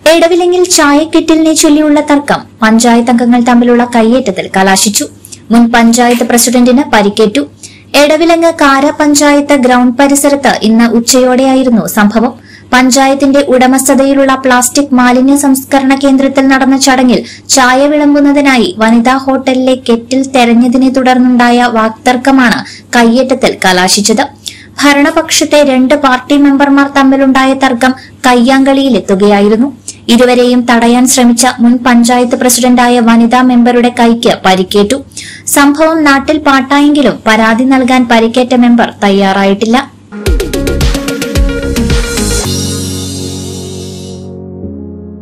എടവിലെങ്കിൽ ചായക്കെട്ടിലിനെ ചൊല്ലിയുള്ള തർക്കം പഞ്ചായത്ത് അംഗങ്ങൾ തമ്മിലുള്ള കയ്യേറ്റത്തിൽ കലാശിച്ചു മുൻ പഞ്ചായത്ത് പ്രസിഡന്റിന് പരിക്കേറ്റു എടവിലങ്ങ് കാര പഞ്ചായത്ത് ഗ്രൌണ്ട് പരിസരത്ത് ഇന്ന് ഉച്ചയോടെയായിരുന്നു സംഭവം പഞ്ചായത്തിന്റെ ഉടമസ്ഥതയിലുള്ള പ്ലാസ്റ്റിക് മാലിന്യ സംസ്കരണ കേന്ദ്രത്തിൽ നടന്ന ചടങ്ങിൽ ചായ വിളമ്പുന്നതിനായി വനിതാ ഹോട്ടലിലെ കെറ്റിൽ തെരഞ്ഞതിനെ തുടർന്നുണ്ടായ വാക്തർക്കമാണ് കയ്യേറ്റത്തിൽ കലാശിച്ചത് ഭരണപക്ഷത്തെ രണ്ട് പാർട്ടി മെമ്പർമാർ തമ്മിലുണ്ടായ തർക്കം കയ്യാങ്കളിയിലെത്തുകയായിരുന്നു ഇരുവരെയും തടയാൻ ശ്രമിച്ച മുൻ പഞ്ചായത്ത് പ്രസിഡന്റായ വനിതാ മെമ്പറുടെ കൈക്ക് പരിക്കേറ്റു സംഭവം നാട്ടിൽ പാട്ടായെങ്കിലും പരാതി നൽകാൻ പരിക്കേറ്റ മെമ്പർ തയ്യാറായിട്ടില്ല